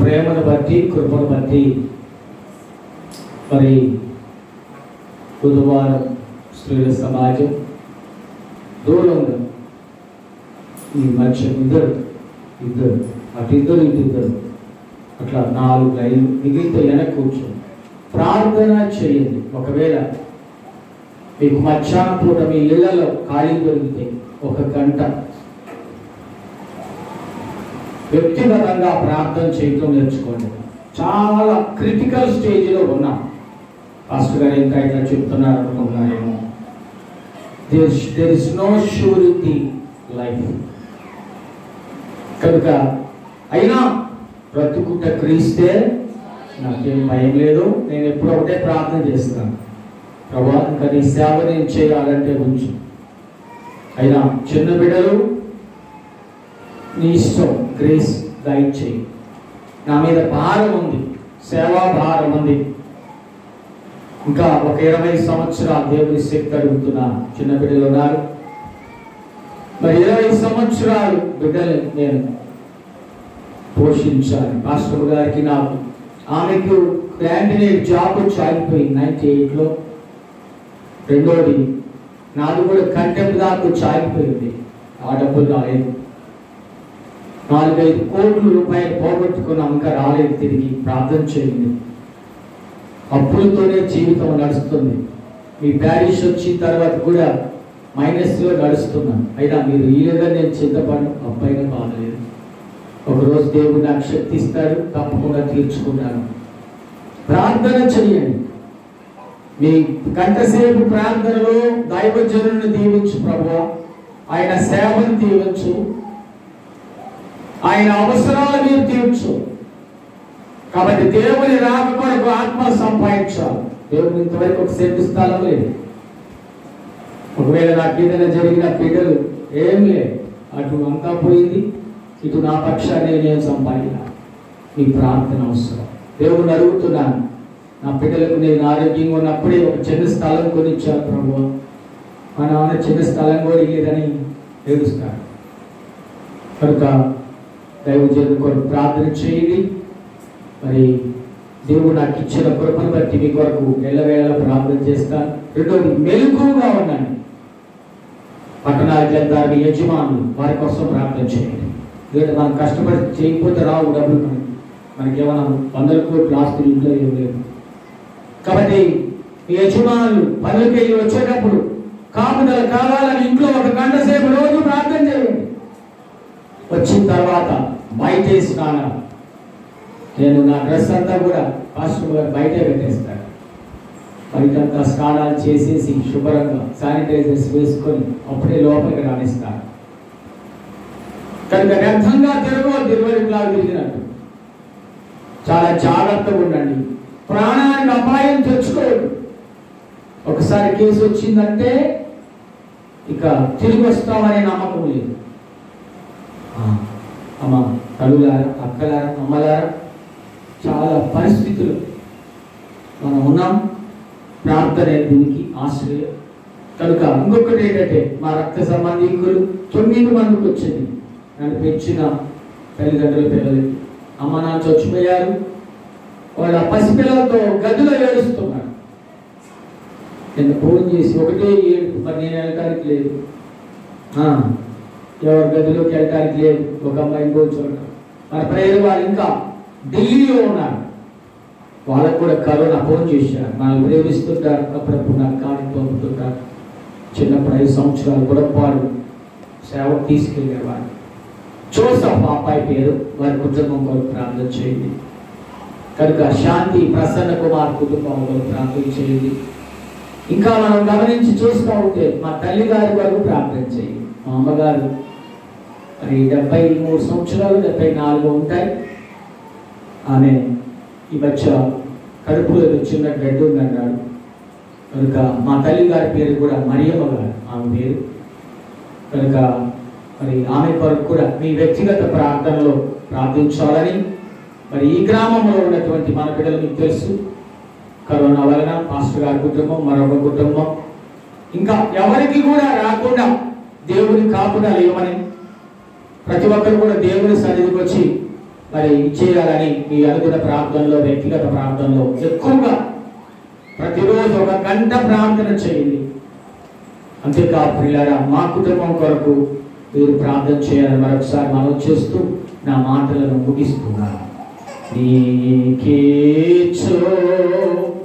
ప్రేమను బట్టి కృపను బట్టి మరి బుధవారం స్త్రీల సమాజం దూరంగా ఈ మధ్య ఇద్దరు ఇద్దరు అటు ఇద్దరు ఇటు ఇద్దరు అట్లా నాలుగు లైన్లు మిగిలితే వెనక్కి కూర్చో ప్రార్థన చేయండి ఒకవేళ మీకు మధ్యాహ్నం పూట మీ ఇళ్లలో ఖాళీ దొరికితే ఒక గంట వ్యక్తిగతంగా ప్రార్థన చేయటం నేర్చుకోండి చాలా క్రిటికల్ స్టేజ్లో ఉన్నాం పాస్టర్ గారు ఇంకా ఇట్లా చెప్తున్నారు అనుకుంటున్నారేమో there is no surety life కనుక అయినా బ్రతుకుట క్రీస్తే నాకేం భయం లేదు నేను ఎప్పుడు ఒకటే ప్రార్థన చేస్తాను ప్రభా ఇంకా నీ సేవ నేను చేయాలంటే ఉంచు అయినా చిన్న బిడ్డలు నీ ఇష్టం గ్రేస్ గైడ్ చేయి నా మీద భారం ఉంది సేవా భారం ఉంది ఇంకా ఒక ఇరవై సంవత్సరాలు దేవుని శక్తి అడుగుతున్నా చిన్న బిడ్డలు ఉన్నారు మరి ఇరవై సంవత్సరాలు బిడ్డలు నేను పోషించాలి పాస్టర్ గారికి నాకు ఆమెకు క్యాండిడేట్ జాబ్ వచ్చి ఆగిపోయింది నైన్టీ ఎయిట్లో రెండోది నాది కూడా కంటెంప్ దాకా వచ్చి ఆగిపోయింది ఆ డబ్బులు రాలేదు నాలుగైదు కోట్ల రూపాయలు పోగొట్టుకున్నాం ఇంకా రాలేదు తిరిగి ప్రార్థన చేయండి అప్పులతోనే జీవితం నడుస్తుంది మీ ప్యారిష్ వచ్చిన తర్వాత కూడా మైనస్లో నడుస్తున్నాను అయినా మీరు ఈలుగా నేను చింతపడి అబ్బాయిన బాగలేదు ఒకరోజు దేవుడు నాకు శక్తి ఇస్తాడు తప్పకుండా తీర్చుకుంటాను ప్రార్థన చేయండి మీ గంటసేపు ప్రార్థనలో దైవజనుని దీవించు ప్రభు ఆయన సేవను దీవించు ఆయన అవసరాలు మీరు తీర్చు కాబట్టి దేవుని రాక కొరకు ఆత్మ సంపాదించాలి దేవుని ఇంతవరకు ఒక సెంటు స్థలం లేదు ఒకవేళ నాకు ఏదైనా జరిగిన బిడ్డలు ఏం లేదు అటు అంతా పోయింది ఇటు నా పక్షాన్ని నేను సంపాదించిన మీ ప్రార్థన అవసరం దేవుని అడుగుతున్నాను నా బిడ్డలకు నేను ఆరోగ్యంగా ఉన్నప్పుడే ఒక చిన్న స్థలం కొనిచ్చాను ప్రభు మా నాన్న చిన్న స్థలం కూడా లేదని ఏడుస్తాడు కనుక దైవజనుల కొరకు ప్రార్థన చేయండి మరి దేవుడు నాకు ఇచ్చిన కృపను బట్టి మీ కొరకు ఎల్లవేళ ప్రార్థన చేస్తాను రెండోది మెలకుగా ఉండండి పట్టణాలకు వెళ్తారు మీ యజమానులు వారి కోసం ప్రార్థన చేయండి ఎందుకంటే మనం కష్టపడి చేయకపోతే రావు డబ్బులు మనకి మనకి ఏమైనా వందల కోట్లు ఆస్తులు ఇంట్లో ఏం లేదు కాబట్టి మీ యజమానులు పనులకి వెళ్ళి వచ్చేటప్పుడు కాపుదల కావాలని ఇంట్లో ఒక గంట సేపు రోజు ప్రార్థన చేయండి వచ్చిన తర్వాత బయట స్నానం నేను నా డ్రెస్ అంతా కూడా పాస్టర్ గారు బయటే పెట్టేస్తాను బయటంతా స్నానాలు చేసేసి శుభ్రంగా శానిటైజర్స్ వేసుకొని అప్పుడే లోపలికి రాణిస్తాను కనుక వ్యర్థంగా తిరగవద్దు ఇరవై లాగా తిరిగినట్టు చాలా జాగ్రత్తగా ఉండండి ప్రాణానికి అపాయం తెచ్చుకోవద్దు ఒకసారి కేసు వచ్చిందంటే ఇక తిరిగి వస్తామనే నమ్మకం లేదు ఆ, అమ్మ తల్లులారా అక్కలారా అమ్మలారా చాలా పరిస్థితులు మనం ఉన్నాం ప్రార్థన దీనికి ఆశ్రయం కనుక ఇంకొకటి ఏంటంటే మా రక్త సంబంధికులు తొమ్మిది మందికి వచ్చింది నన్ను పెంచిన తల్లిదండ్రుల పిల్లలకి అమ్మ నాన్న చచ్చిపోయారు వాళ్ళ పసిపిల్లలతో గదిలో ఏడుస్తున్నారు నిన్న ఫోన్ చేసి ఒకటే ఏడుపు మరి నేను వెళ్ళటానికి లేదు ఆ, ఎవరి గదిలోకి వెళ్ళటానికి లేదు ఒక అమ్మాయి ఇంకో చోట మన ప్రేరు వాళ్ళు ఇంకా ఢిల్లీలో ఉన్నారు వాళ్ళకు కూడా కరోనా ఫోన్ చేశారు మనల్ని ప్రేమిస్తుంటారు అప్పుడప్పుడు నాకు కాడికి పంపుతుంటారు చిన్నప్పుడు ఐదు సంవత్సరాలు కూడా వాడు సేవకు తీసుకెళ్ళేవాడు జోసఫ్ ఆ అబ్బాయి పేరు వారి కుటుంబం కొరకు ప్రార్థన చేయండి కనుక శాంతి ప్రసన్న కుమార్ కుటుంబం కొరకు ప్రార్థన చేయండి ఇంకా మనం గమనించి చూస్తూ ఉంటే మా తల్లి గారి వరకు ప్రార్థన చేయండి మా అమ్మగారు మరి డెబ్బై మూడు సంవత్సరాలు డెబ్బై నాలుగు ఉంటాయి ఆమె ఈ మధ్య కడుపులో ఏదో చిన్న గడ్డ ఉందన్నాడు కనుక మా తల్లి గారి పేరు కూడా మరియమ్మ గారు ఆమె పేరు కనుక మరి ఆమె కొరకు కూడా మీ వ్యక్తిగత ప్రార్థనలో ప్రార్థించాలని మరి ఈ గ్రామంలో ఉన్నటువంటి మన బిడ్డలు మీకు తెలుసు కరోనా వలన పాస్టర్ గారి కుటుంబం మరొక కుటుంబం ఇంకా ఎవరికి కూడా రాకుండా దేవుని కాపుదలు ఇవ్వమని ప్రతి ఒక్కరు కూడా దేవుని సన్నిధికి వచ్చి మరి చేయాలని మీ అనుదిన ప్రార్థనలో వ్యక్తిగత ప్రార్థనలో ఎక్కువగా ప్రతిరోజు ఒక గంట ప్రార్థన చేయండి అంతేకాదు పిల్లారా మా కుటుంబం కొరకు మీరు ప్రార్థన చేయాలని మరొకసారి మనం చేస్తూ నా మాటలను ముగిస్తున్నాను నీకే చో